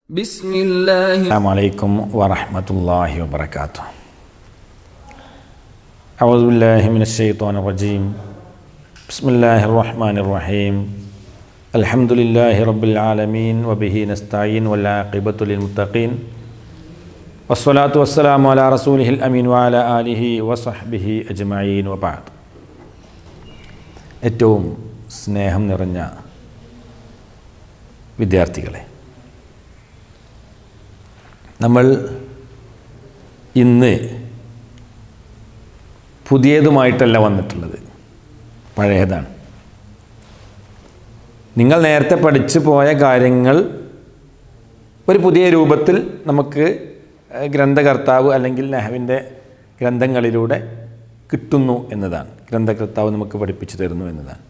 بسم الله السلام عليكم ورحمة الله وبركاته أعوذ بالله من الشيطان الرجيم بسم الله الرحمن الرحيم الحمد لله رب العالمين وبه نستعين والعاقبة للمتقين والصلاة والسلام على رسوله الأمين وعلى آله وصحبه أجمعين وبعد ഏറ്റവും സ്നേഹം നിറഞ്ഞ വിദ്യാർത്ഥികളെ നമ്മൾ ഇന്ന് പുതിയതുമായിട്ടല്ല വന്നിട്ടുള്ളത് പഴയതാണ് നിങ്ങൾ നേരത്തെ പഠിച്ചു പോയ കാര്യങ്ങൾ ഒരു പുതിയ രൂപത്തിൽ നമുക്ക് ഏഹ്, ഗ്രന്ഥകർത്താവ് അല്ലെങ്കിൽ നെഹവിൻ്റെ ഗ്രന്ഥങ്ങളിലൂടെ കിട്ടുന്നു എന്നതാണ് ഗ്രന്ഥകർത്താവ് നമുക്ക് പഠിപ്പിച്ചു തരുന്നു എന്നതാണ്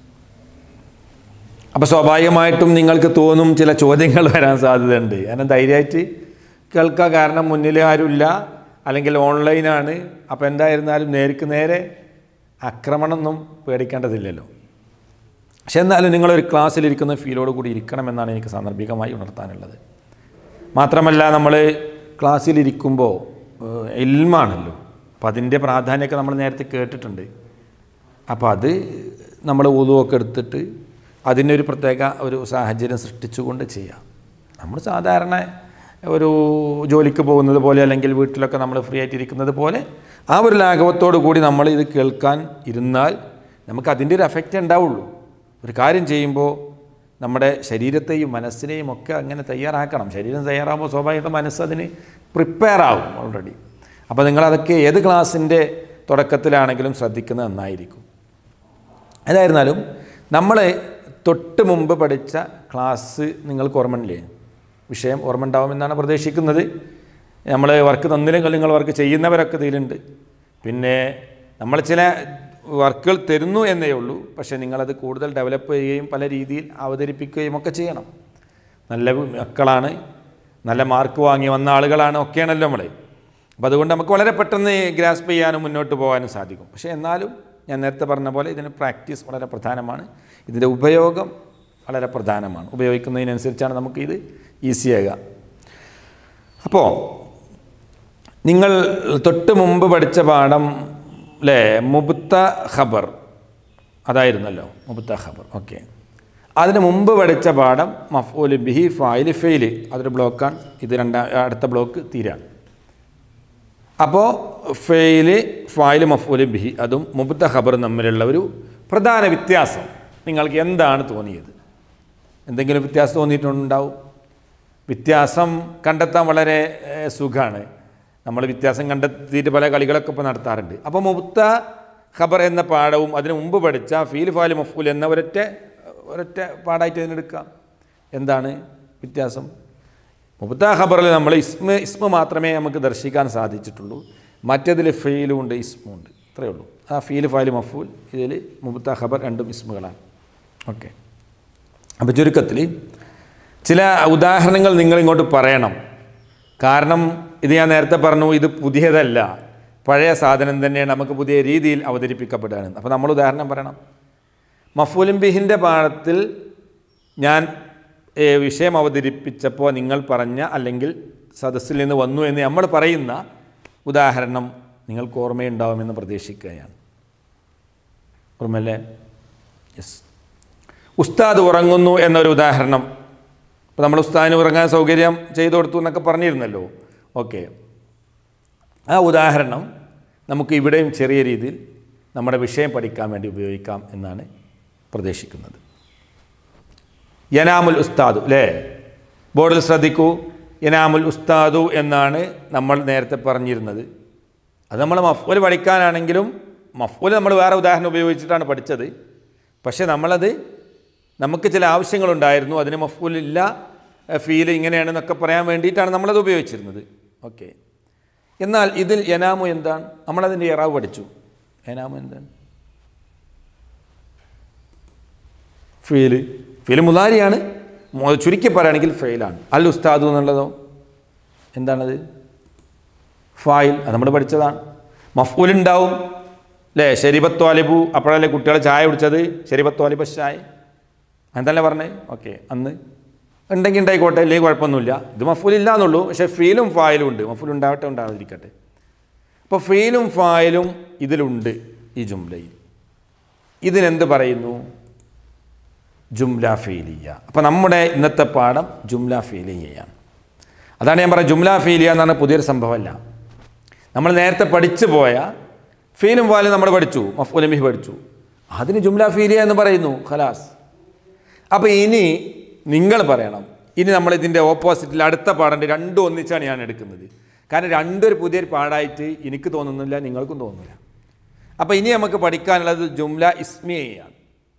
അപ്പോൾ സ്വാഭാവികമായിട്ടും നിങ്ങൾക്ക് തോന്നും ചില ചോദ്യങ്ങൾ വരാൻ സാധ്യതയുണ്ട് കാരണം ധൈര്യമായിട്ട് കേൾക്കുക കാരണം മുന്നിൽ ആരുമില്ല അല്ലെങ്കിൽ ഓൺലൈനാണ് അപ്പോൾ എന്തായിരുന്നാലും നേർക്ക് നേരെ ആക്രമണമൊന്നും പേടിക്കേണ്ടതില്ലല്ലോ പക്ഷെ എന്നാലും നിങ്ങളൊരു ക്ലാസ്സിലിരിക്കുന്ന ഫീലോട് കൂടി ഇരിക്കണമെന്നാണ് എനിക്ക് സാന്ദർഭികമായി ഉണർത്താനുള്ളത് മാത്രമല്ല നമ്മൾ ക്ലാസ്സിലിരിക്കുമ്പോൾ എൽമാണല്ലോ അപ്പോൾ അതിൻ്റെ പ്രാധാന്യമൊക്കെ നമ്മൾ നേരത്തെ കേട്ടിട്ടുണ്ട് അപ്പോൾ അത് നമ്മൾ ഊതുവൊക്കെ എടുത്തിട്ട് അതിനൊരു പ്രത്യേക ഒരു സാഹചര്യം സൃഷ്ടിച്ചുകൊണ്ട് ചെയ്യാം നമ്മൾ സാധാരണ ഒരു ജോലിക്ക് പോകുന്നത് പോലെ അല്ലെങ്കിൽ വീട്ടിലൊക്കെ നമ്മൾ ഫ്രീ ആയിട്ടിരിക്കുന്നത് പോലെ ആ ഒരു ലാഘവത്തോടു കൂടി നമ്മൾ ഇത് കേൾക്കാൻ ഇരുന്നാൽ നമുക്ക് അതിൻ്റെ ഒരു എഫക്റ്റ് ഉണ്ടാവുള്ളൂ ഒരു കാര്യം ചെയ്യുമ്പോൾ നമ്മുടെ ശരീരത്തെയും മനസ്സിനെയും ഒക്കെ അങ്ങനെ തയ്യാറാക്കണം ശരീരം തയ്യാറാകുമ്പോൾ സ്വാഭാവികമായിട്ടും മനസ്സതിന് പ്രിപ്പയർ ആവും ഓൾറെഡി അപ്പോൾ നിങ്ങളതൊക്കെ ഏത് ക്ലാസ്സിൻ്റെ തുടക്കത്തിലാണെങ്കിലും ശ്രദ്ധിക്കുന്നത് നന്നായിരിക്കും ഏതായിരുന്നാലും നമ്മൾ തൊട്ട് മുമ്പ് പഠിച്ച ക്ലാസ് നിങ്ങൾക്ക് ഓർമ്മയില്ലേ വിഷയം ഓർമ്മ ഉണ്ടാവുമെന്നാണ് പ്രതീക്ഷിക്കുന്നത് നമ്മൾ വർക്ക് തന്നില്ലെങ്കിൽ നിങ്ങൾ വർക്ക് ചെയ്യുന്നവരൊക്കെ ഇതിലുണ്ട് പിന്നെ നമ്മൾ ചില വർക്കുകൾ തരുന്നു എന്നേ ഉള്ളൂ പക്ഷേ നിങ്ങളത് കൂടുതൽ ഡെവലപ്പ് ചെയ്യുകയും പല രീതിയിൽ അവതരിപ്പിക്കുകയും ഒക്കെ ചെയ്യണം നല്ല മക്കളാണ് നല്ല മാർക്ക് വാങ്ങി വന്ന ആളുകളാണ് ഒക്കെയാണല്ലോ നമ്മൾ അപ്പോൾ അതുകൊണ്ട് നമുക്ക് വളരെ പെട്ടെന്ന് ഗ്രാസ്പ് ചെയ്യാനും മുന്നോട്ട് പോകാനും സാധിക്കും പക്ഷേ എന്നാലും ഞാൻ നേരത്തെ പറഞ്ഞ പോലെ ഇതിന് പ്രാക്ടീസ് വളരെ പ്രധാനമാണ് ഇതിൻ്റെ ഉപയോഗം വളരെ പ്രധാനമാണ് ഉപയോഗിക്കുന്നതിനനുസരിച്ചാണ് നമുക്ക് ഇത് ഈസിയാകുക അപ്പോൾ നിങ്ങൾ തൊട്ട് മുമ്പ് പഠിച്ച പാഠം അല്ലേ മുബുത്ത ഖബർ അതായിരുന്നല്ലോ മുബുത്ത ഖബർ ഓക്കെ അതിന് മുമ്പ് പഠിച്ച പാഠം മഫൂൽ ബിഹി ഫായിൽ ഫെയിൽ അതൊരു ബ്ലോക്കാണ് ഇത് രണ്ടാം അടുത്ത ബ്ലോക്ക് തീരാണ് അപ്പോൾ ഫെയില് ഫായിൽ മഫൂൽ ബിഹി അതും മുബുത്ത ഖബറും തമ്മിലുള്ള ഒരു പ്രധാന വ്യത്യാസം നിങ്ങൾക്ക് എന്താണ് തോന്നിയത് എന്തെങ്കിലും വ്യത്യാസം തോന്നിയിട്ടുണ്ടാവും വ്യത്യാസം കണ്ടെത്താൻ വളരെ സുഖമാണ് നമ്മൾ വ്യത്യാസം കണ്ടെത്തിയിട്ട് പല കളികളൊക്കെ ഇപ്പോൾ നടത്താറുണ്ട് അപ്പോൾ മുബുത്ത ഖബർ എന്ന പാഠവും അതിന് മുമ്പ് പഠിച്ച ഫീൽ ഫാൽ മഫൂൽ എന്ന ഒരൊറ്റ ഒരൊറ്റ പാഠമായിട്ട് ഇതിനെടുക്കാം എന്താണ് വ്യത്യാസം മുബത്ത ഖബറിൽ നമ്മൾ ഇസ്മ ഇസ്മ മാത്രമേ നമുക്ക് ദർശിക്കാൻ സാധിച്ചിട്ടുള്ളൂ മറ്റേതിൽ ഫെയിലും ഉണ്ട് ഇസ്മും ഉണ്ട് ഇത്രയേ ഉള്ളൂ ആ ഫീൽ ഫാൽ മഫൂൽ ഇതിൽ മുബത്ത ഖബർ രണ്ടും ഇസ്മുകളാണ് ഓക്കെ അപ്പോൾ ചുരുക്കത്തിൽ ചില ഉദാഹരണങ്ങൾ നിങ്ങളിങ്ങോട്ട് പറയണം കാരണം ഇത് ഞാൻ നേരത്തെ പറഞ്ഞു ഇത് പുതിയതല്ല പഴയ സാധനം തന്നെയാണ് നമുക്ക് പുതിയ രീതിയിൽ അവതരിപ്പിക്കപ്പെടുകയാണ് അപ്പോൾ നമ്മൾ ഉദാഹരണം പറയണം മഫൂലും ബിഹിൻ്റെ പാഠത്തിൽ ഞാൻ ഏ, വിഷയം അവതരിപ്പിച്ചപ്പോൾ നിങ്ങൾ പറഞ്ഞ അല്ലെങ്കിൽ സദസ്സിൽ നിന്ന് വന്നു എന്ന് നമ്മൾ പറയുന്ന ഉദാഹരണം നിങ്ങൾക്ക് ഓർമ്മയുണ്ടാവുമെന്ന് പ്രതീക്ഷിക്കുകയാണ് ഓർമ്മല്ലേ യെസ് ഉസ്താദ് ഉറങ്ങുന്നു എന്നൊരു ഉദാഹരണം അപ്പോൾ നമ്മൾ ഉസ്താദിന് ഉറങ്ങാൻ സൗകര്യം ചെയ്തു കൊടുത്തു എന്നൊക്കെ പറഞ്ഞിരുന്നല്ലോ ഓക്കെ ആ ഉദാഹരണം നമുക്ക് ഇവിടെയും ചെറിയ രീതിയിൽ നമ്മുടെ വിഷയം പഠിക്കാൻ വേണ്ടി ഉപയോഗിക്കാം എന്നാണ് പ്രതീക്ഷിക്കുന്നത് യനാമുൽ ഉസ്താദു അല്ലേ ബോർഡിൽ ശ്രദ്ധിക്കൂ യനാമുൽ ഉസ്താദു എന്നാണ് നമ്മൾ നേരത്തെ പറഞ്ഞിരുന്നത് അത് നമ്മൾ മഫൂൽ പഠിക്കാനാണെങ്കിലും മഫൂൽ നമ്മൾ വേറെ ഉദാഹരണം ഉപയോഗിച്ചിട്ടാണ് പഠിച്ചത് പക്ഷേ നമ്മളത് നമുക്ക് ചില ആവശ്യങ്ങളുണ്ടായിരുന്നു അതിന് മഫൂലില്ല ഫീൽ ഇങ്ങനെയാണെന്നൊക്കെ പറയാൻ വേണ്ടിയിട്ടാണ് നമ്മളത് ഉപയോഗിച്ചിരുന്നത് ഓക്കെ എന്നാൽ ഇതിൽ യനാമു എന്താണ് നമ്മളതിൻ്റെ ഇറാവ് പഠിച്ചു യനാമു എന്താണ് ഫെയില് ഫെയിൽ മുതാരിയാണ് മൊ- ചുരുക്കി പറയുകയാണെങ്കിൽ ഫെയിലാണ് അൽ ഉസ്താദു എന്നുള്ളതോ എന്താണത് ഫായിൽ അത് നമ്മൾ പഠിച്ചതാണ് മഫൂൽ ഉണ്ടാവും അല്ലേ ഷെരിബത്ത് വാലിബു അപ്പോഴല്ലേ കുട്ടികളെ ചായ കുടിച്ചത് ഷെരിബത്ത് വാലിബ ചായ എന്തല്ലേ പറഞ്ഞേ ഓക്കെ അന്ന് ഉണ്ടെങ്കിൽ ഉണ്ടായിക്കോട്ടെ ഇല്ലെങ്കിൽ കുഴപ്പമൊന്നുമില്ല ഇത് മഫൂൽ ഇല്ല എന്നുള്ളൂ പക്ഷേ ഫീലും ഫായിലും ഉണ്ട് മഫൂൽ ഉണ്ടാവട്ടെ ഉണ്ടാവാതിരിക്കട്ടെ അപ്പോൾ ഫീലും ഫായിലും ഇതിലുണ്ട് ഈ ജുംലയിൽ ഇതിനെന്ത് പറയുന്നു ജുംല ഫീലിയ അപ്പോൾ നമ്മുടെ ഇന്നത്തെ പാഠം ജുംല ഫീലിയയാണ് അതാണ് ഞാൻ പറഞ്ഞത് ജുംല ഫീലിയ എന്ന് പറഞ്ഞാൽ പുതിയൊരു സംഭവമല്ല നമ്മൾ നേരത്തെ പഠിച്ചു പോയ ഫീലും ഫാലും നമ്മൾ പഠിച്ചു മഫൂലമിഹ് പഠിച്ചു അതിന് ജുംല ഫീലിയ എന്ന് പറയുന്നു ഖലാസ് അപ്പോൾ ഇനി നിങ്ങൾ പറയണം ഇനി നമ്മൾ ഇതിൻ്റെ ഓപ്പോസിറ്റിൽ അടുത്ത പാഠൻ്റെ രണ്ടും ഒന്നിച്ചാണ് ഞാൻ എടുക്കുന്നത് കാരണം രണ്ടൊരു പുതിയൊരു പാഠമായിട്ട് എനിക്ക് തോന്നുന്നില്ല നിങ്ങൾക്കും തോന്നുന്നില്ല അപ്പോൾ ഇനി നമുക്ക് പഠിക്കാനുള്ളത് ജുംല ഇസ്മിയയാണ്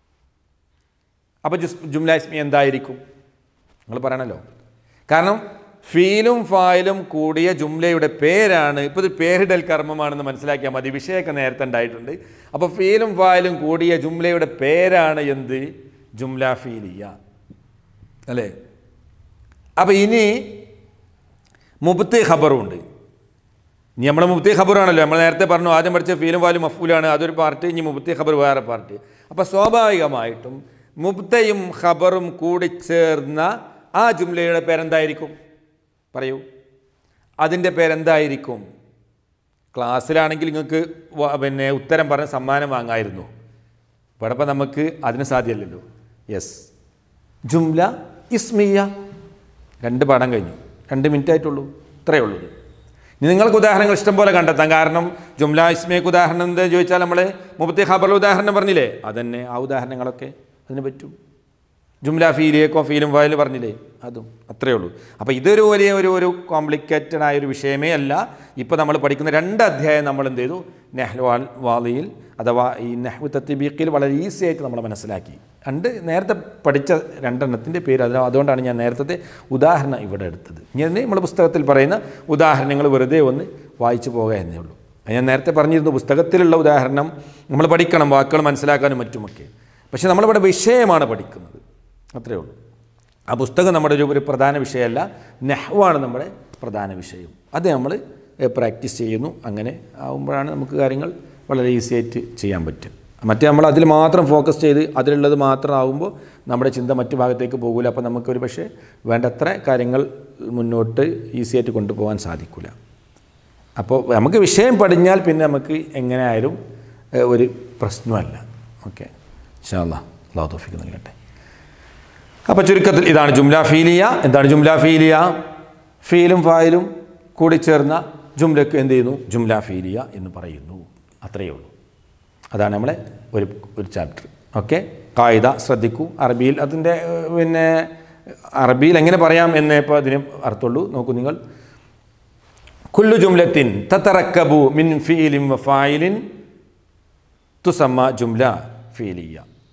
അപ്പോൾ ജുസ് ജുംല ഇസ്മി എന്തായിരിക്കും നിങ്ങൾ പറയണല്ലോ കാരണം ഫീലും ഫായിലും കൂടിയ ജുംലയുടെ പേരാണ് ഇപ്പോൾ ഇത് പേരിടൽ കർമ്മമാണെന്ന് മനസ്സിലാക്കിയാൽ മതി വിഷയമൊക്കെ നേരത്തെ ഉണ്ടായിട്ടുണ്ട് അപ്പോൾ ഫീലും ഫായിലും കൂടിയ ജുംലയുടെ പേരാണ് എന്ത് ജുംല ഫീലിയ അല്ലേ അപ്പോൾ ഇനി മുബത്തി ഖബറുണ്ട് ഇനി നമ്മൾ മുബത്തി ഖബറാണല്ലോ നമ്മൾ നേരത്തെ പറഞ്ഞു ആദ്യം പഠിച്ച ഫീലും ഫാലും മഫൂലാണ് അതൊരു പാർട്ടി ഇനി മുബത്തി ഖബർ വേറെ പാർട്ടി അപ്പോൾ സ്വാഭാവികമായിട്ടും മുബ്തയും ഖബറും കൂടി ചേർന്ന ആ ജുംലയുടെ പേരെന്തായിരിക്കും പറയൂ അതിൻ്റെ പേരെന്തായിരിക്കും ക്ലാസ്സിലാണെങ്കിൽ നിങ്ങൾക്ക് വ- പിന്നെ ഉത്തരം പറഞ്ഞ് സമ്മാനം വാങ്ങായിരുന്നു ഇവിടെ ഇപ്പം നമുക്ക് അതിന് സാധ്യമല്ലല്ലോ യെസ് ജുംല ഇസ്മിയ രണ്ട് പാഠം കഴിഞ്ഞു രണ്ട് മിനിറ്റ് ആയിട്ടുള്ളൂ ഇത്രയേ ഉള്ളൂ ഇത്. ഇനി നിങ്ങൾക്ക് ഉദാഹരണങ്ങൾ ഇഷ്ടംപോലെ കണ്ടെത്താം കാരണം ജുംല ഇസ്മിയക്ക് ഉദാഹരണം എന്താ ചോദിച്ചാൽ നമ്മൾ മുപ്പത്തി ഖബറിലെ ഉദാഹരണം പറഞ്ഞില്ലേ അതന്നെ ആ ഉദാഹരണങ്ങളൊക്കെ അതിന് പറ്റും ജുംല ഫീലിയേക്കോ ഫീലും ഫയൽ പറഞ്ഞില്ലേ അതും അത്രയേ ഉള്ളൂ അപ്പോൾ ഇതൊരു വലിയ ഒരു ഒരു കോംപ്ലിക്കേറ്റഡ് ആയ ഒരു വിഷയമേ അല്ല ഇപ്പോൾ നമ്മൾ പഠിക്കുന്ന രണ്ട് അധ്യായം നമ്മൾ എന്ത് ചെയ്തു നെഹ്ൽ വാൽ വാലിയിൽ അഥവാ ഈ നെഹ്വു തത്തിബീക്കിൽ വളരെ ഈസി ആയിട്ട് നമ്മൾ മനസ്സിലാക്കി രണ്ട് നേരത്തെ പഠിച്ച രണ്ടെണ്ണത്തിൻ്റെ പേര് അതിന് അതുകൊണ്ടാണ് ഞാൻ നേരത്തെ ഉദാഹരണം ഇവിടെ എടുത്തത് ഇങ്ങനെ നമ്മുടെ പുസ്തകത്തിൽ പറയുന്ന ഉദാഹരണങ്ങൾ വെറുതെ ഒന്ന് വായിച്ചു പോകുക എന്നേ ഉള്ളൂ അത് ഞാൻ നേരത്തെ പറഞ്ഞിരുന്നു പുസ്തകത്തിലുള്ള ഉദാഹരണം നമ്മൾ പഠിക്കണം വാക്കുകൾ മനസ്സിലാക്കാനും മറ്റുമൊക്കെ പക്ഷേ നമ്മളിവിടെ വിഷയമാണ് പഠിക്കുന്നത് അത്രയേ ഉള്ളൂ ആ പുസ്തകം നമ്മുടെ ഒരു ഒരു പ്രധാന വിഷയമല്ല നെഹ്വാണ് നമ്മുടെ പ്രധാന വിഷയം അത് നമ്മൾ പ്രാക്ടീസ് ചെയ്യുന്നു അങ്ങനെ ആകുമ്പോഴാണ് നമുക്ക് കാര്യങ്ങൾ വളരെ ഈസി ആയിട്ട് ചെയ്യാൻ പറ്റും മറ്റേ നമ്മൾ അതിൽ മാത്രം ഫോക്കസ് ചെയ്ത് അതിലുള്ളത് മാത്രം ആകുമ്പോൾ നമ്മുടെ ചിന്ത മറ്റു ഭാഗത്തേക്ക് പോകില്ല അപ്പോൾ നമുക്കൊരു പക്ഷേ വേണ്ടത്ര കാര്യങ്ങൾ മുന്നോട്ട് ഈസി ആയിട്ട് കൊണ്ടുപോകാൻ സാധിക്കില്ല അപ്പോൾ നമുക്ക് വിഷയം പഠിഞ്ഞാൽ പിന്നെ നമുക്ക് എങ്ങനെ ആയാലും ഏഹ്, ഒരു പ്രശ്നമല്ല ഓക്കെ ഇൻഷാല്ല അള്ളാഹു തോഫിക്ക് നൽകട്ടെ അപ്പോൾ ചുരുക്കത്തിൽ ഇതാണ് ജുംല ഫീലിയ എന്താണ് ജുംല ഫീലിയ ഫീലും ഫായിലും കൂടി ചേർന്ന ജുംലക്ക് എന്ത് ചെയ്യുന്നു ജുംല ഫീലിയ എന്ന് പറയുന്നു അത്രയേ ഉള്ളൂ അതാണ് നമ്മളെ ഒരു ഒരു ചാപ്റ്റർ ഓക്കെ കായിക ശ്രദ്ധിക്കൂ അറബിയിൽ അതിൻ്റെ ഏഹ്, പിന്നെ അറബിയിൽ എങ്ങനെ പറയാം എന്നേ ഇപ്പോൾ അതിന് അർത്ഥമുള്ളൂ നോക്കൂ നിങ്ങൾ കുല്ലു ജുംലത്തിൻ തത്തറക്കബു മിൻ ഫീലിൻ വ ഫായിലിൻ തുസമ്മ ജുംല ഫീലിയ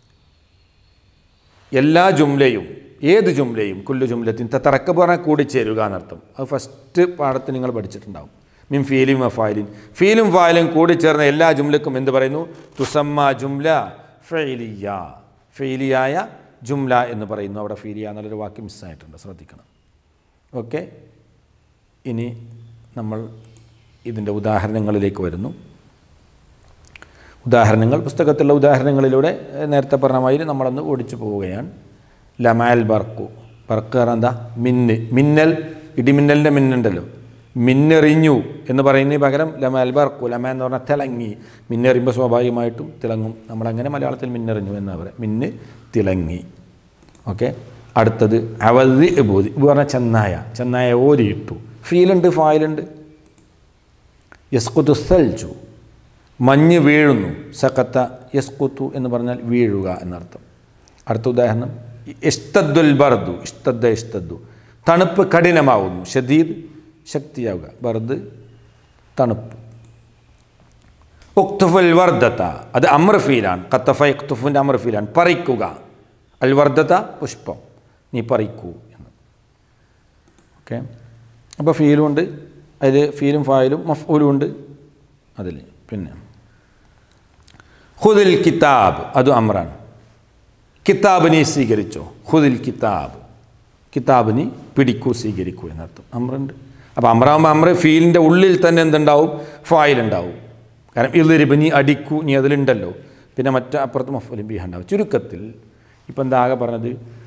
എല്ലാ ജുംലയും ഏത് ജുംലയും കുല്ലു ജുംലത്തിൻ തത്തറക്കബ് പറഞ്ഞാൽ കൂടിച്ചേരുക എന്നർത്ഥം അത് ഫസ്റ്റ് പാഠത്തിൽ നിങ്ങൾ പഠിച്ചിട്ടുണ്ടാവും മിൻ ഫീലും വ ഫായിലിൻ ഫീലും ഫായിലും കൂടിച്ചേർന്ന എല്ലാ ജുംലക്കും എന്ത് പറയുന്നു തുസമ്മ ജുംല ഫെയിലിയ ഫെയിലിയായ ജുംല എന്ന് പറയുന്നു അവിടെ ഫീലിയ എന്നുള്ളൊരു വാക്ക് മിസ്സായിട്ടുണ്ട് ശ്രദ്ധിക്കണം ഓക്കെ ഇനി നമ്മൾ ഇതിൻ്റെ ഉദാഹരണങ്ങളിലേക്ക് വരുന്നു ഉദാഹരണങ്ങൾ പുസ്തകത്തിലുള്ള ഉദാഹരണങ്ങളിലൂടെ ഏഹ്, നേരത്തെ പറഞ്ഞ മാതിരി നമ്മളൊന്ന് ഓടിച്ചു പോവുകയാണ് ലമാൽ ബർക്കു ബർക്ക് പറഞ്ഞാൽ എന്താ മിന്ന് മിന്നൽ ഇടിമിന്നലിൻ്റെ മിന്നുണ്ടല്ലോ മിന്നെറിഞ്ഞു എന്ന് പറയുന്നതിന് പകരം ലമാൽ ബർക്കു ലമ എന്ന് പറഞ്ഞാൽ തിളങ്ങി മിന്നെറിയുമ്പോൾ സ്വാഭാവികമായിട്ടും തിളങ്ങും നമ്മളങ്ങനെ മലയാളത്തിൽ മിന്നെറിഞ്ഞു എന്നാണ് പറയുക മിന്ന് തിളങ്ങി ഓക്കെ അടുത്തത് അവധി ബോധി ഇത് പറഞ്ഞാൽ ചെന്നായ ചെന്നായ ഓരിയിട്ടു ഫീലുണ്ട് ഫായിലുണ്ട് യസ്കുത്തു സൽജു മഞ്ഞ് വീഴുന്നു സക്കത്ത യസ്കുത്തു എന്ന് പറഞ്ഞാൽ വീഴുക എന്നർത്ഥം അടുത്ത ഉദാഹരണം ഇസ്തദ്ദുൽ ബർദു ഇസ്തദ്ദ ഇസ്തദ്ദു തണുപ്പ് കഠിനമാവുന്നു ഷദീദ് ശക്തിയാവുക ബർദ് തണുപ്പ് ഉക്തുഫുൽ വർദ്ധത്ത അത് അമ്രഫീലാണ് കത്തഫ ഇക്തുഫിൻ്റെ അമ്രഫീലാണ് പറിക്കുക അൽ വർദ്ധത്ത പുഷ്പം നീ പറിക്കൂ എന്ന് ഓക്കെ അപ്പോൾ ഫീലും ഉണ്ട് അതിൽ ഫീലും ഫായിലും മഫൂലും ഉണ്ട് അതിൽ പിന്നെ ഹുദിൽ കിതാബ് അത് അമ്രാണ് കിതാബ് നീ സ്വീകരിച്ചോ ഹുദിൽ കിതാബ് കിതാബ് നീ പിടിക്കൂ സ്വീകരിക്കൂ എന്നർത്ഥം അമ്രുണ്ട് അപ്പോൾ അമ്രാകുമ്പോൾ അമ്ര ഫീലിൻ്റെ ഉള്ളിൽ തന്നെ എന്തുണ്ടാവും ഫായിലുണ്ടാവും കാരണം ഇതിരിപ്പ് നീ അടിക്കൂ നീ അതിലുണ്ടല്ലോ പിന്നെ മറ്റേ അപ്പുറത്ത് മഫൂലും ബീഹ ഉണ്ടാവും ചുരുക്കത്തിൽ ഇപ്പം എന്താ ആകെ പറഞ്ഞത്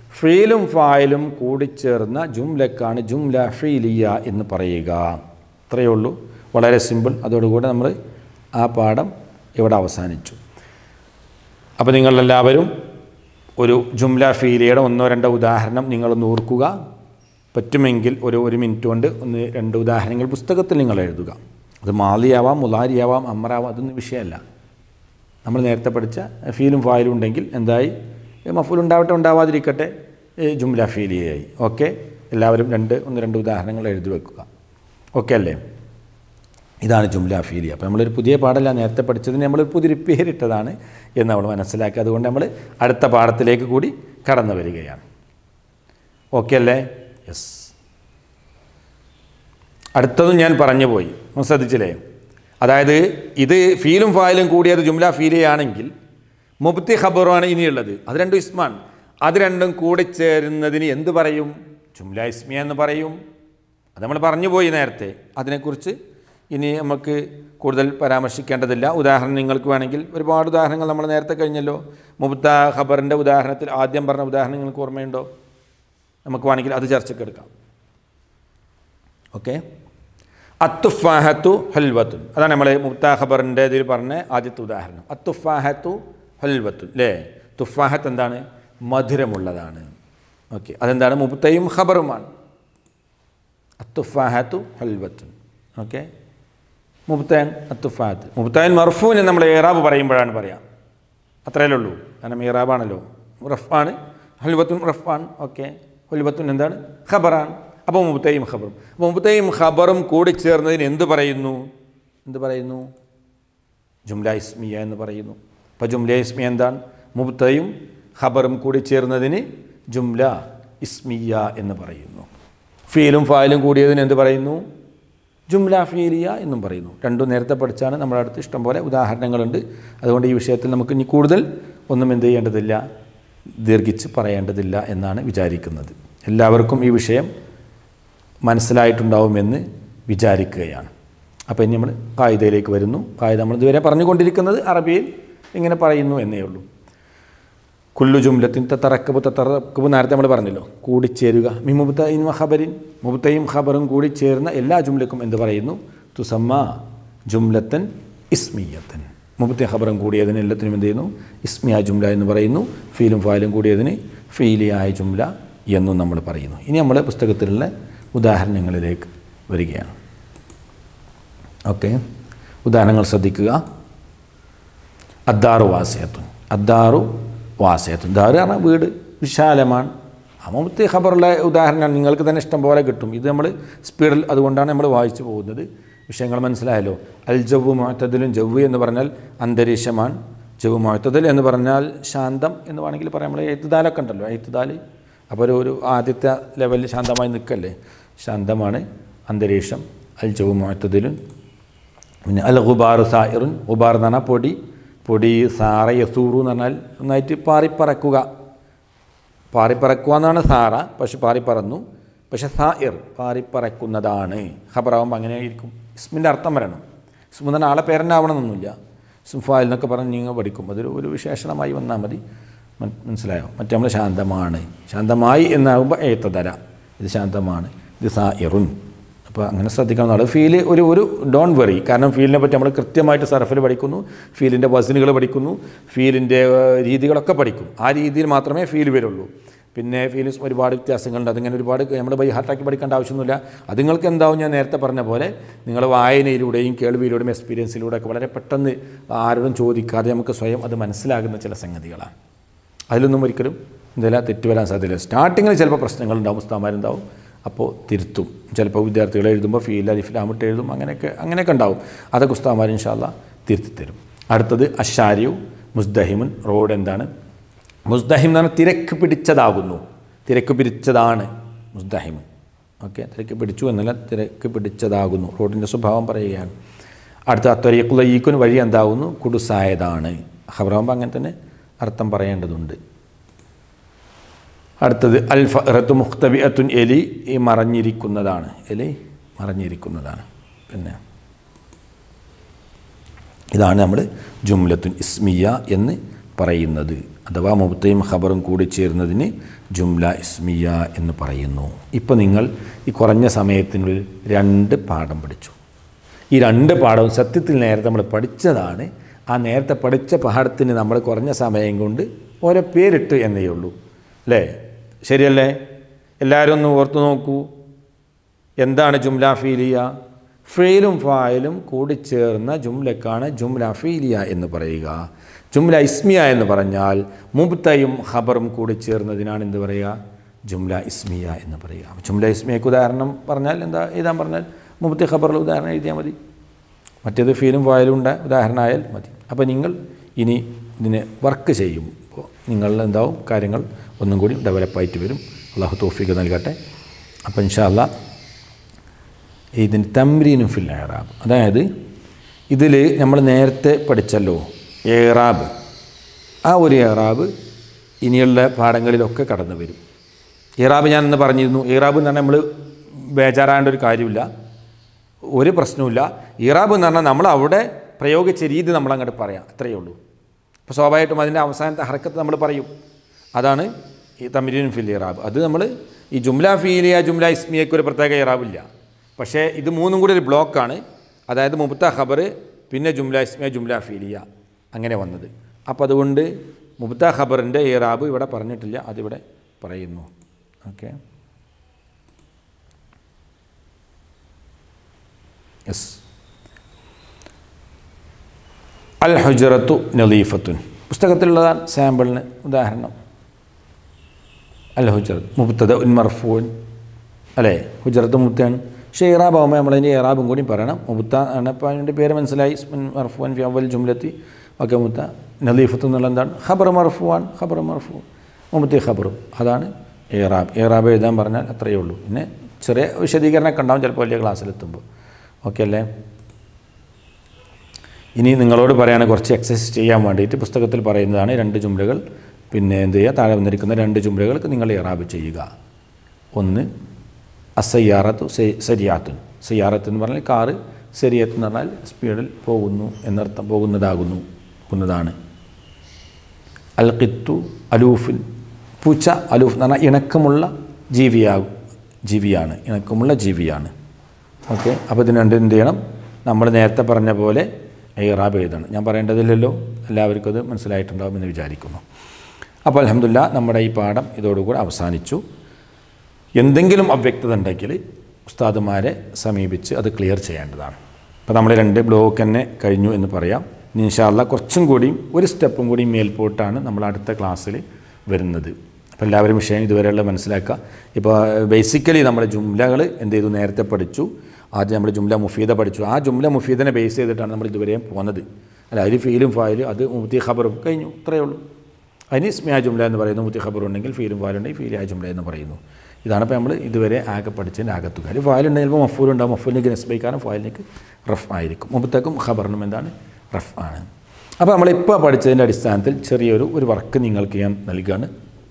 ഫീലും ഫായിലും കൂടിച്ചേർന്ന ജുംലക്കാണ് ജുംല ഫീലിയ എന്ന് പറയുക ഇത്രയേ ഉള്ളൂ വളരെ സിമ്പിൾ അതോടുകൂടി നമ്മൾ ആ പാഠം ഇവിടെ അവസാനിച്ചു അപ്പോൾ നിങ്ങളെല്ലാവരും ഒരു ജുംല ഫീലിയുടെ ഒന്നോ രണ്ടോ ഉദാഹരണം നിങ്ങളൊന്ന് ഓർക്കുക പറ്റുമെങ്കിൽ ഒരു ഒരു മിനിറ്റ് കൊണ്ട് ഒന്ന് രണ്ട് ഉദാഹരണങ്ങൾ പുസ്തകത്തിൽ നിങ്ങൾ എഴുതുക അത് മാലിയാവാം മുലാരിയാവാം അമ്മറാവാം അതൊന്നും വിഷയമല്ല നമ്മൾ നേരത്തെ പഠിച്ച ഫീലും ഫായിലും ഉണ്ടെങ്കിൽ എന്തായി മഫൂൽ ഉണ്ടാവട്ടെ ഉണ്ടാവാതിരിക്കട്ടെ ഈ ജുംല ഫീലിയായി ഓക്കെ എല്ലാവരും രണ്ട് ഒന്ന് രണ്ട് ഉദാഹരണങ്ങൾ എഴുതി വെക്കുക ഓക്കെ അല്ലേ ഇതാണ് ജുംല ഫീലിയ അപ്പോൾ നമ്മളൊരു പുതിയ പാടല്ല നേരത്തെ പഠിച്ചതിന് നമ്മളൊരു പുതിയൊരു പേരിട്ടതാണ് എന്ന് നമ്മൾ മനസ്സിലാക്കി അതുകൊണ്ട് നമ്മൾ അടുത്ത പാഠത്തിലേക്ക് കൂടി കടന്നു വരികയാണ് ഓക്കെ അല്ലേ യെസ് അടുത്തതും ഞാൻ പറഞ്ഞു പോയി ഒന്ന് ശ്രദ്ധിച്ചില്ലേ അതായത് ഇത് ഫീലും ഫായിലും കൂടിയത് ജുംല ഫീലിയാണെങ്കിൽ മുബ്തി ഖബറുമാണ് ഇനിയുള്ളത് അത് രണ്ടും ഇസ്മാണ് അത് രണ്ടും കൂടി ചേരുന്നതിന് എന്ത് പറയും ജുംല ഇസ്മിയ എന്ന് പറയും അത് നമ്മൾ പറഞ്ഞു പോയി നേരത്തെ അതിനെക്കുറിച്ച് ഇനി നമുക്ക് കൂടുതൽ പരാമർശിക്കേണ്ടതില്ല ഉദാഹരണം നിങ്ങൾക്ക് വേണമെങ്കിൽ ഒരുപാട് ഉദാഹരണങ്ങൾ നമ്മൾ നേരത്തെ കഴിഞ്ഞല്ലോ മുബ്ത ഖബറിൻ്റെ ഉദാഹരണത്തിൽ ആദ്യം പറഞ്ഞ ഉദാഹരണം നിങ്ങൾക്ക് ഓർമ്മയുണ്ടോ നമുക്ക് വേണമെങ്കിൽ അത് ചർച്ചയ്ക്ക് എടുക്കാം ഓക്കെ അത്തുഫാഹത്തു ഹൽവത്തുൻ അതാണ് നമ്മൾ മുബ്ത ഖബറിൻ്റെ ഇതിൽ പറഞ്ഞ ആദ്യത്തെ ഉദാഹരണം അത്തുഫാഹത്തു ഹൽവത്തുൻ അല്ലേ തുഫാഹത്ത് എന്താണ് മധുരമുള്ളതാണ് ഓക്കെ അതെന്താണ് മുബ്തയും ഖബറുമാണ് അത്തുഫാഹത്തു ഹൽവത്തുൻ ഓക്കെ മുബ്തയൻ അത്തുഫാഹത്ത് മുബ്തയൻ മർഫൂന് നമ്മൾ ഏറാബ് പറയുമ്പോഴാണ് പറയാം അത്രയല്ലേ ഉള്ളൂ കാരണം ഏറാബാണല്ലോ റഫാണ് ഹൽവത്തുൻ റഫാൻ ഓക്കെ ഹുൽബത്തുൻ എന്താണ് ഖബറാണ് അപ്പോൾ മുബ്തയും ഖബറും അപ്പോൾ മുബ്തയും ഖബറും കൂടി ചേർന്നതിന് എന്ത് പറയുന്നു എന്ത് പറയുന്നു ജുംല ഇസ്മിയ എന്ന് പറയുന്നു അപ്പോൾ ജുംല ഇസ്മിയ എന്താണ് മുബ്തയും ഖബറും കൂടി ചേർന്നതിന് ജുംല ഇസ്മിയ എന്ന് പറയുന്നു ഫീലും ഫായിലും കൂടിയതിന് എന്ത് പറയുന്നു ജുംല ഫീലിയ എന്നും പറയുന്നു രണ്ടും നേരത്തെ പഠിച്ചാണ് നമ്മുടെ അടുത്ത് ഇഷ്ടംപോലെ ഉദാഹരണങ്ങളുണ്ട് അതുകൊണ്ട് ഈ വിഷയത്തിൽ നമുക്ക് ഇനി കൂടുതൽ ഒന്നും എന്ത് ചെയ്യേണ്ടതില്ല ദീർഘിച്ച് പറയേണ്ടതില്ല എന്നാണ് വിചാരിക്കുന്നത് എല്ലാവർക്കും ഈ വിഷയം മനസ്സിലായിട്ടുണ്ടാവുമെന്ന് വിചാരിക്കുകയാണ് അപ്പോൾ ഇനി നമ്മൾ കായികയിലേക്ക് വരുന്നു കായിക നമ്മൾ ഇതുവരെ പറഞ്ഞുകൊണ്ടിരിക്കുന്നത് അറബിയിൽ ഇങ്ങനെ പറയുന്നു എന്നേ ഉള്ളൂ കുല്ലു ജുംലത്തിൻ തറക്കബ് തറക്കബ് നേരത്തെ നമ്മൾ പറഞ്ഞല്ലോ കൂടിച്ചേരുക മി മുബത്തയിൻ ഖബരിൻ മുബത്തയും ഖബറും കൂടിച്ചേർന്ന എല്ലാ ജുംലക്കും എന്ത് പറയുന്നു തുസമ്മ ജുംലത്തൻ ഇസ്മിയത്തൻ മുബത്തെ ഖബറും കൂടിയതിന് എല്ലാത്തിനും എന്ത് ചെയ്യുന്നു ഇസ്മിയ ജുംല എന്ന് പറയുന്നു ഫീലും ഫായിലും കൂടിയതിന് ഫീലിയായ ജുംല എന്നും നമ്മൾ പറയുന്നു ഇനി നമ്മൾ പുസ്തകത്തിലുള്ള ഉദാഹരണങ്ങളിലേക്ക് വരികയാണ് ഓക്കെ ഉദാഹരണങ്ങൾ ശ്രദ്ധിക്കുക അദ്ദാറു വാസയത്തുൻ അദ്ദാറു വാസയത്തുൻ ദാറ് പറഞ്ഞാൽ വീട് വിശാലമാണ് അമുത്തെ ഖബറുള്ള ഉദാഹരണം നിങ്ങൾക്ക് തന്നെ ഇഷ്ടം പോലെ കിട്ടും ഇത് നമ്മൾ സ്പീഡിൽ അതുകൊണ്ടാണ് നമ്മൾ വായിച്ചു പോകുന്നത് വിഷയങ്ങൾ മനസ്സിലായല്ലോ അൽ ജവ്വു മുഅത്തദിലും ജവ്വ് എന്ന് പറഞ്ഞാൽ അന്തരീക്ഷമാണ് ജവ്വു മുഅത്തദിൽ എന്ന് പറഞ്ഞാൽ ശാന്തം എന്ന് വേണമെങ്കിൽ പറയാം നമ്മൾ എഴുത്തുദാലൊക്കെ ഉണ്ടല്ലോ എഴുത്തുദാൽ അപ്പോൾ ഒരു ഒരു ആദ്യത്തെ ലെവലിൽ ശാന്തമായി നിൽക്കല്ലേ ശാന്തമാണ് അന്തരീക്ഷം അൽ ജവ്വു മുഅത്തദിലും പിന്നെ അൽ ഗുബാർ സായിറുൻ ഗുബാർ എന്ന് പറഞ്ഞാൽ പൊടി പൊടി സാറ യസൂറു എന്ന് പറഞ്ഞാൽ നന്നായിട്ട് പാറിപ്പറക്കുക പാറിപ്പറക്കുക എന്നാണ് സാറ പക്ഷെ പാറിപ്പറന്നു പക്ഷെ സായിർ പാറിപ്പറക്കുന്നതാണ് ഖബറാവുമ്പോൾ അങ്ങനെ ആയിരിക്കും ഇസ്മിൻ്റെ അർത്ഥം വരണം ഇസ്മു എന്ന് പറഞ്ഞാൽ ആളെ പേരനാവണമെന്നൊന്നുമില്ല സുഫാൽ എന്നൊക്കെ പറഞ്ഞ് നിങ്ങൾ പഠിക്കും അതൊരു ഒരു വിശേഷണമായി വന്നാൽ മതി മൻ- മനസ്സിലായോ മറ്റേ നമ്മൾ ശാന്തമാണ് ശാന്തമായി എന്നാകുമ്പോൾ ഏത്തതര ഇത് ശാന്തമാണ് ഇത് സായിറുൻ അപ്പോൾ അങ്ങനെ ശ്രദ്ധിക്കണം എന്നുള്ളത് ഫീല് ഒരു ഒരു ഡോൺ വെറി കാരണം ഫീലിനെ പറ്റി നമ്മൾ കൃത്യമായിട്ട് സർഫിൽ പഠിക്കുന്നു ഫീലിൻ്റെ വസനുകൾ പഠിക്കുന്നു ഫീലിൻ്റെ ഏഹ്, രീതികളൊക്കെ പഠിക്കും ആ രീതിയിൽ മാത്രമേ ഫീൽ വരുള്ളൂ പിന്നെ ഫീലിങ്സ് ഒരുപാട് വ്യത്യാസങ്ങളുണ്ട് അതിങ്ങനെ ഒരുപാട് നമ്മൾ ബൈ ഹാർട്ടാക്കി പഠിക്കേണ്ട ആവശ്യമൊന്നുമില്ല അത് നിങ്ങൾക്ക് എന്താവും ഞാൻ നേരത്തെ പറഞ്ഞ പോലെ നിങ്ങൾ വായനയിലൂടെയും കേൾവിയിലൂടെയും എക്സ്പീരിയൻസിലൂടെ ഒക്കെ വളരെ പെട്ടെന്ന് ആരോടും ചോദിക്കാതെ നമുക്ക് സ്വയം അത് മനസ്സിലാകുന്ന ചില സംഗതികളാണ് അതിലൊന്നും ഒരിക്കലും എന്തെല്ലാം തെറ്റ് വരാൻ സാധ്യതയില്ല സ്റ്റാർട്ടിങ്ങിൽ ചിലപ്പോൾ പ്രശ്നങ്ങളുണ്ടാവും ഉസ്താമാരുണ്ടാവും അപ്പോൾ തിരുത്തും ചിലപ്പോൾ വിദ്യാർത്ഥികൾ എഴുതുമ്പോൾ ഫീൽ അലിഫിലാമിട്ട് എഴുതും അങ്ങനെയൊക്കെ അങ്ങനെയൊക്കെ ഉണ്ടാവും അതൊക്കെ ഉസ്താമാർ ഇൻഷാല്ല തിരുത്തി തരും അടുത്തത് അഷാരിയു മുസ്ദഹിമുൻ റോഡ് എന്താണ് മുസ്ദഹിം എന്ന് പറഞ്ഞാൽ തിരക്ക് പിടിച്ചതാകുന്നു തിരക്ക് പിടിച്ചതാണ് മുസ്ദഹിം ഓക്കെ തിരക്ക് പിടിച്ചു എന്നല്ല തിരക്ക് പിടിച്ചതാകുന്നു റോഡിൻ്റെ സ്വഭാവം പറയുകയാണ് അടുത്ത അത്വരിയക്കുലയ്യക്കുന് വഴി എന്താകുന്നു കുടുസായതാണ് ഖബറാകുമ്പോൾ അങ്ങനെ തന്നെ അർത്ഥം പറയേണ്ടതുണ്ട് അടുത്തത് അൽ ഫറത്ത് മുഖ്തബിഅത്തുൻ എലി ഈ മറഞ്ഞിരിക്കുന്നതാണ് എലി മറഞ്ഞിരിക്കുന്നതാണ് പിന്നെ ഇതാണ് നമ്മൾ ജുംലത്തുൻ ഇസ്മിയ എന്ന് പറയുന്നത് അഥവാ മുബത്തയും ഖബറും കൂടി ചേരുന്നതിന് ജുംല ഇസ്മിയ എന്ന് പറയുന്നു ഇപ്പോൾ നിങ്ങൾ ഈ കുറഞ്ഞ സമയത്തിനുള്ളിൽ രണ്ട് പാഠം പഠിച്ചു ഈ രണ്ട് പാഠവും സത്യത്തിൽ നേരത്തെ നമ്മൾ പഠിച്ചതാണ് ആ നേരത്തെ പഠിച്ച പാഠത്തിന് നമ്മൾ കുറഞ്ഞ സമയം കൊണ്ട് ഓരോ പേരിട്ട് എന്നേ ഉള്ളൂ അല്ലേ ശരിയല്ലേ എല്ലാവരും ഒന്ന് ഓർത്തു നോക്കൂ എന്താണ് ജുംല ഫീലിയ ഫെയിലും ഫായിലും കൂടിച്ചേർന്ന ജുംലക്കാണ് ജുംല ഫീലിയ എന്ന് പറയുക ജുംല ഇസ്മിയ എന്ന് പറഞ്ഞാൽ മുബ്തയും ഖബറും കൂടിച്ചേർന്നതിനാണ് എന്ത് പറയുക ജുംല ഇസ്മിയ എന്ന് പറയുക ജുംല ഇസ്മിയക്ക് ഉദാഹരണം പറഞ്ഞാൽ എന്താ എഴുതാൻ പറഞ്ഞാൽ മുബ്തി ഖബറിൽ ഉദാഹരണം എഴുതിയാൽ മതി മറ്റേത് ഫീലും ഫായിലും ഉണ്ട് ഉദാഹരണമായാൽ മതി അപ്പോൾ നിങ്ങൾ ഇനി ഇതിന് വർക്ക് ചെയ്യുമ്പോൾ നിങ്ങളിൽ എന്താവും കാര്യങ്ങൾ ഒന്നും കൂടി ഡെവലപ്പായിട്ട് വരും അള്ളാഹു തോഫിക്ക് നൽകട്ടെ അപ്പോൾ ഇൻഷാല്ല ഇതിന് തമ്രീനും ഫിൽ ഏറാബ് അതായത് ഇതിൽ നമ്മൾ നേരത്തെ പഠിച്ചല്ലോ ഏറാബ് ആ ഒരു ഏറാബ് ഇനിയുള്ള പാഠങ്ങളിലൊക്കെ കടന്നു വരും ഏറാബ് ഞാൻ ഇന്ന് പറഞ്ഞിരുന്നു ഏറാബ് എന്ന് പറഞ്ഞാൽ നമ്മൾ ബേജാറാകേണ്ട ഒരു കാര്യമില്ല ഒരു പ്രശ്നവുമില്ല ഇറാബ് എന്ന് പറഞ്ഞാൽ നമ്മൾ അവിടെ പ്രയോഗിച്ച രീതി നമ്മൾ അങ്ങോട്ട് പറയാം അത്രയേ ഉള്ളൂ അപ്പോൾ സ്വാഭാവികമായിട്ടും അതിൻ്റെ അവസാനത്തെ ഹർക്കത്ത് നമ്മൾ പറയും അതാണ് ഈ തമിരീൻ ഫിൽ ഇറാബ് അത് നമ്മൾ ഈ ജുംല ഫീലിയ ജുംല ഇസ്മിയക്ക് ഒരു പ്രത്യേക ഇറാബില്ല പക്ഷേ ഇത് മൂന്നും കൂടി ഒരു ബ്ലോക്കാണ് അതായത് മുബത്ത ഖബർ പിന്നെ ജുംല ഇസ്മിയ ജുംല ഫീലിയ അങ്ങനെ വന്നത് അപ്പോൾ അതുകൊണ്ട് മുബത്ത ഖബറിൻ്റെ ഇറാബ് ഇവിടെ പറഞ്ഞിട്ടില്ല അതിവിടെ പറയുന്നു ഓക്കെ യെസ് അൽ ഹുജറത്തു നലീഫത്തുൻ പുസ്തകത്തിലുള്ളതാണ് സാമ്പിളിന് ഉദാഹരണം അൽ ഹുജറത്ത് മുബത്തത് ഉൻ മർഫൂൻ അല്ലേ ഹുജറത്ത് മുബത്താണ് പക്ഷേ ഇറാബ് ആകുമ്പോൾ നമ്മളതിൻ്റെ ഇറാബും കൂടി പറയണം മുബത്ത ആണ് ഇപ്പോൾ അതിൻ്റെ പേര് മനസ്സിലായി ഇസ്മുൻ മർഫുൻ ഫി അവൽ ജുംലത്തി ഒക്കെ മുത്ത നലീഫത്ത് എന്നുള്ള എന്താണ് ഖബർ മർഫുവാൻ ഖബർ മർഫു മുബത്തി ഖബറും അതാണ് ഇറാബ് ഇറാബ് എഴുതാൻ പറഞ്ഞാൽ അത്രയേ ഉള്ളൂ പിന്നെ ചെറിയ വിശദീകരണമൊക്കെ ഉണ്ടാവും ചിലപ്പോൾ വലിയ ക്ലാസ്സിലെത്തുമ്പോൾ ഓക്കെ അല്ലേ ഇനി നിങ്ങളോട് പറയാണ് കുറച്ച് എക്സസൈസ് ചെയ്യാൻ വേണ്ടിയിട്ട് പുസ്തകത്തിൽ പറയുന്നതാണ് രണ്ട് ജുംലകൾ പിന്നെ എന്ത് ചെയ്യുക താഴെ വന്നിരിക്കുന്ന രണ്ട് ജുംലകൾക്ക് നിങ്ങൾ ഇറാബ് ചെയ്യുക ഒന്ന് അസയ്യാറത്തു സരിയാത്തുൻ സയ്യാറത്ത് എന്ന് പറഞ്ഞാൽ കാറ് ശരിയത്ത് എന്ന് പറഞ്ഞാൽ സ്പീഡിൽ പോകുന്നു എന്നർത്ഥം പോകുന്നതാകുന്നു പോകുന്നതാണ് അൽ ഖിത്തു അലൂഫിൻ പൂച്ച അലൂഫ് എന്ന് പറഞ്ഞാൽ ഇണക്കമുള്ള ജീവിയാകും ജീവിയാണ് ഇണക്കമുള്ള ജീവിയാണ് ഓക്കെ അപ്പോൾ ഇതിന് രണ്ട് എന്ത് ചെയ്യണം നമ്മൾ നേരത്തെ പറഞ്ഞ പോലെ ഇറാബ് എഴുതണം ഞാൻ പറയേണ്ടതില്ലല്ലോ എല്ലാവർക്കും അത് മനസ്സിലായിട്ടുണ്ടാകുമെന്ന് വിചാരിക്കുന്നു അപ്പോൾ അലഹമില്ല നമ്മുടെ ഈ പാഠം ഇതോടുകൂടി അവസാനിച്ചു എന്തെങ്കിലും അവ്യക്തത ഉണ്ടെങ്കിൽ ഉസ്താദുമാരെ സമീപിച്ച് അത് ക്ലിയർ ചെയ്യേണ്ടതാണ് അപ്പോൾ നമ്മൾ രണ്ട് ബ്ലോക്ക് തന്നെ കഴിഞ്ഞു എന്ന് പറയാം ഇനി ഇൻഷാല്ല കുറച്ചും കൂടിയും ഒരു സ്റ്റെപ്പും കൂടി മേൽപോട്ടാണ് നമ്മൾ അടുത്ത ക്ലാസ്സിൽ വരുന്നത് അപ്പോൾ എല്ലാവരും വിഷയം ഇതുവരെയുള്ള മനസ്സിലാക്കുക ഇപ്പോൾ ബേസിക്കലി നമ്മുടെ ജുംലകൾ എന്ത് ചെയ്തു നേരത്തെ പഠിച്ചു ആദ്യം നമ്മൾ ജുംല മുഫീദ പഠിച്ചു ആ ജുംല മുഫീദിനെ ബേസ് ചെയ്തിട്ടാണ് നമ്മൾ ഇതുവരെയും പോകുന്നത് അല്ല അതിൽ ഫീലും ഫായിലും അത് മുത്തി ഖബറും കഴിഞ്ഞു ഇത്രയേ ഉള്ളൂ അതിന് ഇസ്മിയ ജുംല എന്ന് പറയുന്നു മുത്തി ഖബർ ഉണ്ടെങ്കിൽ ഫീലും ഫാലുണ്ടെങ്കിൽ ഫീലിയ ജുംല എന്ന് പറയുന്നു ഇതാണ് ഇപ്പോൾ നമ്മൾ ഇതുവരെ ആകെ പഠിച്ചതിൻ്റെ ആകത്തുക ഒരു ഫാലുണ്ടെങ്കിൽ ചിലപ്പോൾ മഫൂൽ ഉണ്ടാവും മഫൂലിലേക്ക് നസ്ബൈക്കാനും ഫാലിലേക്ക് റഫ് ആയിരിക്കും മുമ്പത്തേക്കും ഖബറിനും എന്താണ് റഫ് ആണ് അപ്പോൾ നമ്മളിപ്പോൾ പഠിച്ചതിൻ്റെ അടിസ്ഥാനത്തിൽ ചെറിയൊരു ഒരു വർക്ക് നിങ്ങൾക്ക് ഞാൻ നൽകുകയാണ്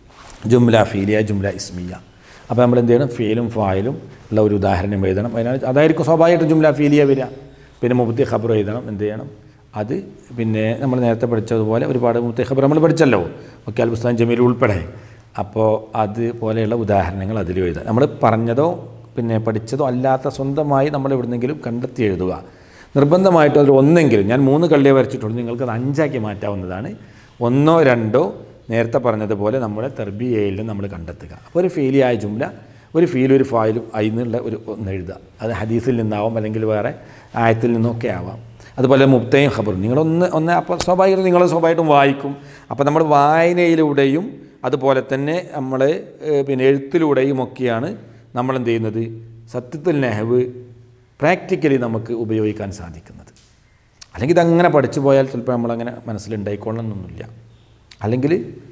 ജുംല ഫീലിയ ജുംല ഇസ്മിയ അപ്പോൾ നമ്മൾ എന്ത് ചെയ്യണം ഫീലും ഫായിലും ഉള്ള ഒരു ഉദാഹരണം എഴുതണം അതിനാണ് അതായിരിക്കും സ്വാഭാവികമായിട്ടും ജുംല ഫീലിയ വരിക പിന്നെ മുബത്തി ഖബർ എഴുതണം എന്ത് ചെയ്യണം അത് പിന്നെ നമ്മൾ നേരത്തെ പഠിച്ചതുപോലെ ഒരുപാട് മുബത്തി ഖബർ നമ്മൾ പഠിച്ചല്ലോ ഒക്കെ അൽ പുസ്തകം ജമീൽ ഉൾപ്പെടെ അപ്പോൾ അതുപോലെയുള്ള ഉദാഹരണങ്ങൾ അതിൽ എഴുതുക നമ്മൾ പറഞ്ഞതോ പിന്നെ പഠിച്ചതോ അല്ലാത്ത സ്വന്തമായി നമ്മൾ എവിടുന്നെങ്കിലും കണ്ടെത്തി എഴുതുക നിർബന്ധമായിട്ടും അതിൽ ഒന്നെങ്കിലും ഞാൻ മൂന്ന് കള്ളിയെ വരച്ചിട്ടുള്ളൂ നിങ്ങൾക്കത് അഞ്ചാക്കി മാറ്റാവുന്നതാണ് ഒന്നോ രണ്ടോ നേരത്തെ പറഞ്ഞതുപോലെ നമ്മുടെ തെർബിയയിൽ നമ്മൾ കണ്ടെത്തുക അപ്പോൾ ഒരു ഫീലിയായ ജുംല ഒരു ഫീലും ഒരു ഫായിലും അതിൽ നിന്നുള്ള ഒരു ഒന്ന് എഴുതുക അത് ഹദീസിൽ നിന്നാവാം അല്ലെങ്കിൽ വേറെ ആയത്തിൽ നിന്നൊക്കെ ആവാം അതുപോലെ മുക്തയും ഖബറും നിങ്ങളൊന്ന് ഒന്ന് അപ്പോൾ സ്വാഭാവികം നിങ്ങൾ സ്വാഭാവികമായിട്ടും വായിക്കും അപ്പോൾ നമ്മൾ വായനയിലൂടെയും അതുപോലെ തന്നെ നമ്മൾ പിന്നെ എഴുത്തിലൂടെയും ഒക്കെയാണ് നമ്മൾ എന്ത് ചെയ്യുന്നത് സത്യത്തിൽ നെഹവ് പ്രാക്ടിക്കലി നമുക്ക് ഉപയോഗിക്കാൻ സാധിക്കുന്നത് അല്ലെങ്കിൽ ഇതങ്ങനെ പഠിച്ചു പോയാൽ ചിലപ്പോൾ നമ്മളങ്ങനെ മനസ്സിലുണ്ടായിക്കൊള്ളണമെന്നൊന്നുമില്ല അല്ലെങ്കിൽ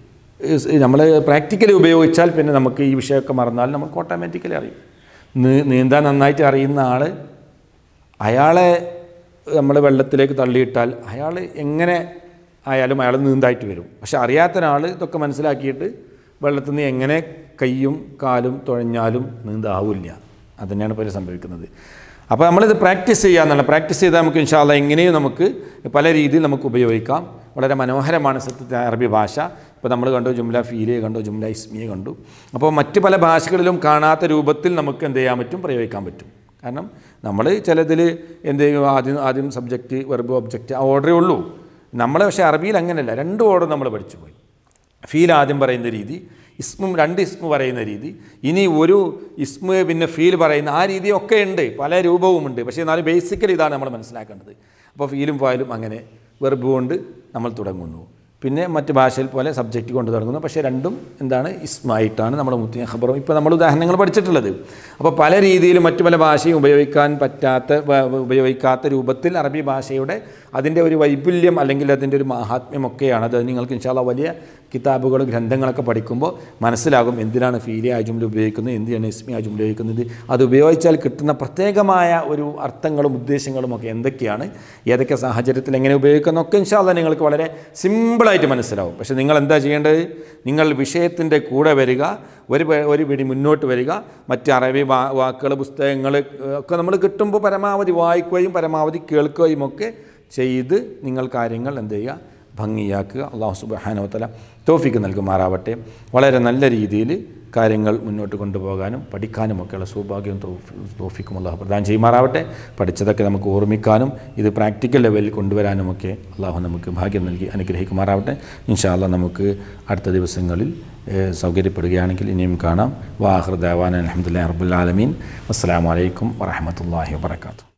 നമ്മൾ പ്രാക്ടിക്കലി ഉപയോഗിച്ചാൽ പിന്നെ നമുക്ക് ഈ വിഷയമൊക്കെ മറന്നാൽ നമുക്ക് ഓട്ടോമാറ്റിക്കലി അറിയും നീ നീന്താൻ നന്നായിട്ട് അറിയുന്ന ആൾ അയാളെ നമ്മൾ വെള്ളത്തിലേക്ക് തള്ളിയിട്ടാൽ അയാൾ എങ്ങനെ ആയാലും അയാൾ നീന്തായിട്ട് വരും പക്ഷെ അറിയാത്ത ഒരാൾ ഇതൊക്കെ മനസ്സിലാക്കിയിട്ട് വെള്ളത്തിൽ നിന്ന് എങ്ങനെ കൈയും കാലും തുഴഞ്ഞാലും നീന്താവില്ല അതുതന്നെയാണ് ഇപ്പോൾ സംഭവിക്കുന്നത് അപ്പോൾ നമ്മളിത് പ്രാക്ടീസ് ചെയ്യാന്നുള്ള പ്രാക്ടീസ് ചെയ്താൽ നമുക്ക് ഇൻഷാല്ല എങ്ങനെയും നമുക്ക് പല രീതിയിൽ നമുക്ക് ഉപയോഗിക്കാം വളരെ മനോഹരമാണ് സത്യത്തിൽ അറബി ഭാഷ ഇപ്പോൾ നമ്മൾ കണ്ടു ജുംല ഫീലിയെ കണ്ടു ജുംല ഇസ്മിയെ കണ്ടു അപ്പോൾ മറ്റ് പല ഭാഷകളിലും കാണാത്ത രൂപത്തിൽ നമുക്ക് എന്ത് ചെയ്യാൻ പറ്റും പ്രയോഗിക്കാൻ പറ്റും കാരണം നമ്മൾ ചിലതിൽ എന്ത് ചെയ്യും ആദ്യം ആദ്യം സബ്ജക്റ്റ് വെർബ് ഒബ്ജക്റ്റ് ആ ഓർഡറേ ഉള്ളൂ നമ്മൾ പക്ഷേ അറബിയിൽ അങ്ങനെയല്ല രണ്ട് ഓർഡർ നമ്മൾ പഠിച്ചു പോയി ഫീൽ ആദ്യം പറയുന്ന രീതി ഇസ്മും രണ്ട് ഇസ്മു പറയുന്ന രീതി ഇനി ഒരു ഇസ്മു പിന്നെ ഫീൽ പറയുന്ന ആ രീതിയൊക്കെ ഉണ്ട് പല രൂപവുമുണ്ട് പക്ഷേ എന്നാലും ബേസിക്കലി ഇതാണ് നമ്മൾ മനസ്സിലാക്കേണ്ടത് അപ്പോൾ ഫീലും ഫായിലും അങ്ങനെ വെർബ് കൊണ്ട് നമ്മൾ തുടങ്ങുന്നു പിന്നെ മറ്റ് ഭാഷയിൽ പോലെ സബ്ജക്റ്റ് കൊണ്ട് തുടങ്ങുന്നു പക്ഷേ രണ്ടും എന്താണ് ഇസ്മായിട്ടാണ് നമ്മുടെ മുത്തിയ ഖബറും ഇപ്പോൾ നമ്മൾ ഉദാഹരണങ്ങൾ പഠിച്ചിട്ടുള്ളത് അപ്പോൾ പല രീതിയിലും മറ്റു പല ഭാഷയും ഉപയോഗിക്കാൻ പറ്റാത്ത വ- വ- ഉപയോഗിക്കാത്ത രൂപത്തിൽ അറബി ഭാഷയുടെ അതിൻ്റെ ഒരു വൈപുല്യം അല്ലെങ്കിൽ അതിൻ്റെ ഒരു മാഹാത്മ്യമൊക്കെയാണ് അത് നിങ്ങൾക്ക് ഇൻഷാല്ല വലിയ കിതാബുകൾ ഗ്രന്ഥങ്ങളൊക്കെ പഠിക്കുമ്പോൾ മനസ്സിലാകും എന്തിനാണ് ഫീലി ആ ജുംല ഉപയോഗിക്കുന്നത് എന്തിനാണ് ഇസ്മി ആ ജുംല ഉപയോഗിക്കുന്നത് അത് ഉപയോഗിച്ചാൽ കിട്ടുന്ന പ്രത്യേകമായ ഒരു അർത്ഥങ്ങളും ഉദ്ദേശങ്ങളും ഒക്കെ എന്തൊക്കെയാണ് ഏതൊക്കെ സാഹചര്യത്തിൽ എങ്ങനെ ഉപയോഗിക്കുന്നൊക്കെ ഇൻഷാല്ല നിങ്ങൾക്ക് വളരെ സിമ്പിളായിട്ട് മനസ്സിലാവും പക്ഷേ നിങ്ങൾ എന്താ ചെയ്യേണ്ടത് നിങ്ങൾ വിഷയത്തിൻ്റെ കൂടെ വരിക ഒരു പ- ഒരു പിടി മുന്നോട്ട് വരിക മറ്റ് അറബി വാ- വാക്കുകൾ പുസ്തകങ്ങൾ ഒക്കെ നമ്മൾ കിട്ടുമ്പോൾ പരമാവധി വായിക്കുകയും പരമാവധി കേൾക്കുകയും ഒക്കെ ചെയ്ത് നിങ്ങൾ കാര്യങ്ങൾ എന്ത് ചെയ്യുക ഭംഗിയാക്കുക അള്ളാഹു സുബാനോത്തല തോഫിക്ക് നൽകുമാറാവട്ടെ വളരെ നല്ല രീതിയിൽ കാര്യങ്ങൾ മുന്നോട്ട് കൊണ്ടുപോകാനും പഠിക്കാനും ഒക്കെയുള്ള സൗഭാഗ്യവും തോഫിക്കും അള്ളാഹു പ്രദാനം ചെയ്യുമാറാവട്ടെ പഠിച്ചതൊക്കെ നമുക്ക് ഓർമ്മിക്കാനും ഇത് പ്രാക്ടിക്കൽ ലെവലിൽ കൊണ്ടുവരാനുമൊക്കെ അള്ളാഹു നമുക്ക് ഭാഗ്യം നൽകി അനുഗ്രഹിക്കുമാറാവട്ടെ ഇൻഷാ അള്ളാഹ് നമുക്ക് അടുത്ത ദിവസങ്ങളിൽ ഏഹ്, സൗകര്യപ്പെടുകയാണെങ്കിൽ ഇനിയും കാണാം വാഹൃദാവാൻ അലഹമുല്ലാ റബുല്ലാലമീൻ അസ്സാം വലൈക്കും വറഹമത്തല്ലാഹി വാബർക്കാത്തു